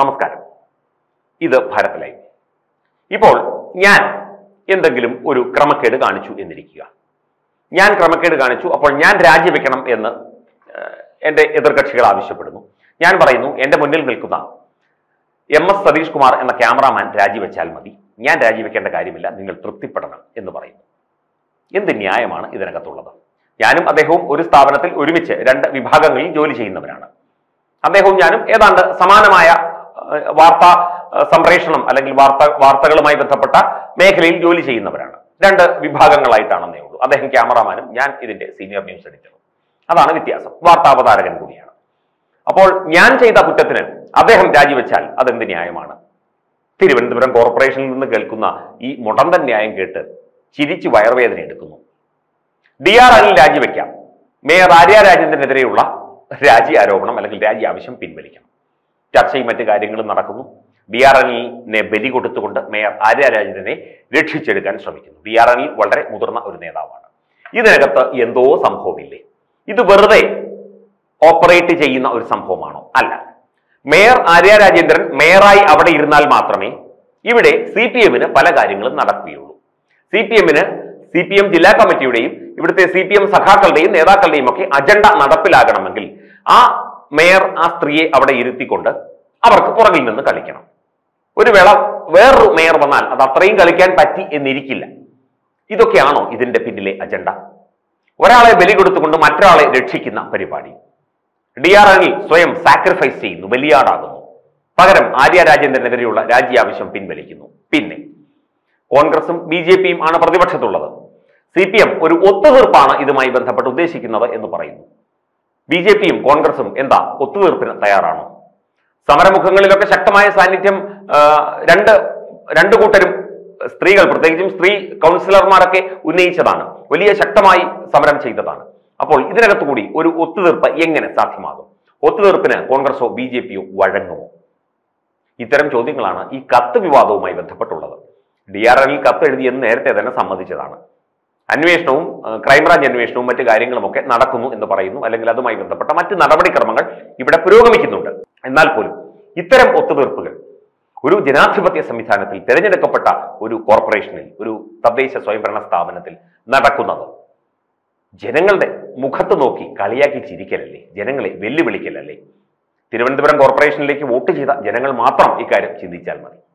നമസ്കാരം ഇത് ഭാരത് ലൈവ് ഇപ്പോൾ ഞാൻ എന്തെങ്കിലും ഒരു ക്രമക്കേട് കാണിച്ചു എന്നിരിക്കുക ഞാൻ ക്രമക്കേട് കാണിച്ചു അപ്പോൾ ഞാൻ രാജിവെക്കണം എന്ന് ഏഹ്, എൻ്റെ എതിർകക്ഷികൾ ആവശ്യപ്പെടുന്നു ഞാൻ പറയുന്നു എൻ്റെ മുന്നിൽ നിൽക്കുന്ന എം എസ് സതീഷ് കുമാർ എന്ന ക്യാമറാമാൻ രാജിവെച്ചാൽ മതി ഞാൻ രാജിവെക്കേണ്ട കാര്യമില്ല നിങ്ങൾ തൃപ്തിപ്പെടണം എന്ന് പറയുന്നു എന്ത് ന്യായമാണ് ഇതിനകത്തുള്ളത് ഞാനും അദ്ദേഹവും ഒരു സ്ഥാപനത്തിൽ ഒരുമിച്ച് രണ്ട് വിഭാഗങ്ങളിൽ ജോലി ചെയ്യുന്നവരാണ് അദ്ദേഹവും ഞാനും ഏതാണ്ട് സമാനമായ ഏഹ്, വാർത്താ ഏഹ്, സംപ്രേഷണം അല്ലെങ്കിൽ വാർത്ത വാർത്തകളുമായി ബന്ധപ്പെട്ട മേഖലയിൽ ജോലി ചെയ്യുന്നവരാണ് രണ്ട് വിഭാഗങ്ങളായിട്ടാണെന്നേ ഉള്ളൂ അദ്ദേഹം ക്യാമറാമാനും ഞാൻ ഇതിന്റെ സീനിയർ ന്യൂസ് എഡിറ്ററും അതാണ് വ്യത്യാസം വാർത്താവതാരകൻ കൂടിയാണ് അപ്പോൾ ഞാൻ ചെയ്ത കുറ്റത്തിന് അദ്ദേഹം രാജിവെച്ചാൽ അതെന്ത് ന്യായമാണ് തിരുവനന്തപുരം കോർപ്പറേഷനിൽ നിന്ന് കേൾക്കുന്ന ഈ മുടന്തൻ ന്യായം കേട്ട് ചിരിച്ചു വയറുവേദന എടുക്കുന്നു ഡി ആർ അനിൽ രാജിവെക്കാം മേയർ ആര്യ രാജേന്ദ്രനെതിരെയുള്ള രാജി ആരോപണം അല്ലെങ്കിൽ രാജി ആവശ്യം പിൻവലിക്കണം ചർച്ചയും മറ്റു കാര്യങ്ങളും നടക്കുന്നു ബി ആർ അനിലിനെ ബലി കൊടുത്തുകൊണ്ട് മേയർ ആര്യ രാജേന്ദ്രനെ രക്ഷിച്ചെടുക്കാൻ ശ്രമിക്കുന്നു ബി ആർ അനിൽ വളരെ മുതിർന്ന ഒരു നേതാവാണ് ഇതിനകത്ത് എന്തോ സംഭവമില്ലേ ഇത് വെറുതെ ഓപ്പറേറ്റ് ചെയ്യുന്ന ഒരു സംഭവമാണോ അല്ല മേയർ ആര്യ രാജേന്ദ്രൻ മേയറായി അവിടെ ഇരുന്നാൽ മാത്രമേ ഇവിടെ സി പി എമ്മിന് പല കാര്യങ്ങളും നടക്കുകയുള്ളൂ സി പി എമ്മിന് സി പി എം ജില്ലാ കമ്മിറ്റിയുടെയും ഇവിടുത്തെ സി പി എം സഖാക്കളുടെയും നേതാക്കളുടെയും ഒക്കെ അജണ്ട നടപ്പിലാകണമെങ്കിൽ ആ മേയർ ആ സ്ത്രീയെ അവിടെ ഇരുത്തിക്കൊണ്ട് അവർക്ക് പുറകിൽ നിന്ന് കളിക്കണം ഒരു വേള വേറൊരു മേയർ വന്നാൽ അത് അത്രയും കളിക്കാൻ പറ്റി എന്നിരിക്കില്ല ഇതൊക്കെയാണോ ഇതിന്റെ പിന്നിലെ അജണ്ട ഒരാളെ ബലി കൊടുത്തുകൊണ്ട് മറ്റൊരാളെ രക്ഷിക്കുന്ന പരിപാടി ഡി ആർ അനിൽ സ്വയം സാക്രിഫൈസ് ചെയ്യുന്നു ബലിയാടാകുന്നു പകരം ആര്യ രാജേന്ദ്രനെതിരെയുള്ള രാജി ആവശ്യം പിൻവലിക്കുന്നു പിന്നെ കോൺഗ്രസും ബി ജെ പിയും ആണ് പ്രതിപക്ഷത്തുള്ളത് സി പി എം ഒരു ഒത്തുതീർപ്പാണ് ഇതുമായി ബന്ധപ്പെട്ട് ഉദ്ദേശിക്കുന്നത് എന്ന് പറയുന്നു ബി ജെ പിയും കോൺഗ്രസും എന്താ ഒത്തുതീർപ്പിന് തയ്യാറാണോ സമരമുഖങ്ങളിലൊക്കെ ശക്തമായ സാന്നിധ്യം ആ, രണ്ട് രണ്ടു കൂട്ടരും സ്ത്രീകൾ പ്രത്യേകിച്ചും സ്ത്രീ കൗൺസിലർമാരൊക്കെ ഉന്നയിച്ചതാണ് വലിയ ശക്തമായി സമരം ചെയ്തതാണ് അപ്പോൾ ഇതിനകത്ത് കൂടി ഒരു ഒത്തുതീർപ്പ് എങ്ങനെ സാധ്യമാകും ഒത്തുതീർപ്പിന് കോൺഗ്രസോ ബി ജെ പിയോ വഴങ്ങുമോ ഇത്തരം ചോദ്യങ്ങളാണ് ഈ കത്ത് വിവാദവുമായി ബന്ധപ്പെട്ടുള്ളത് ഡി ആർ എല്ലിൽ കത്ത് എഴുതി എന്ന് നേരത്തെ തന്നെ സമ്മതിച്ചതാണ് അന്വേഷണവും ഏഹ്, ക്രൈംബ്രാഞ്ച് അന്വേഷണവും മറ്റു കാര്യങ്ങളുമൊക്കെ നടക്കുന്നു എന്ന് പറയുന്നു അല്ലെങ്കിൽ അതുമായി ബന്ധപ്പെട്ട മറ്റ് നടപടിക്രമങ്ങൾ ഇവിടെ പുരോഗമിക്കുന്നുണ്ട് എന്നാൽ പോലും ഇത്തരം ഒത്തുതീർപ്പുകൾ ഒരു ജനാധിപത്യ സംവിധാനത്തിൽ തിരഞ്ഞെടുക്കപ്പെട്ട ഒരു കോർപ്പറേഷനിൽ ഒരു തദ്ദേശ സ്വയംഭരണ സ്ഥാപനത്തിൽ നടക്കുന്നത് ജനങ്ങളുടെ മുഖത്ത് നോക്കി കളിയാക്കി ചിരിക്കലല്ലേ ജനങ്ങളെ വെല്ലുവിളിക്കലല്ലേ തിരുവനന്തപുരം കോർപ്പറേഷനിലേക്ക് വോട്ട് ചെയ്ത ജനങ്ങൾ മാത്രം ഇക്കാര്യം ചിന്തിച്ചാൽ മതി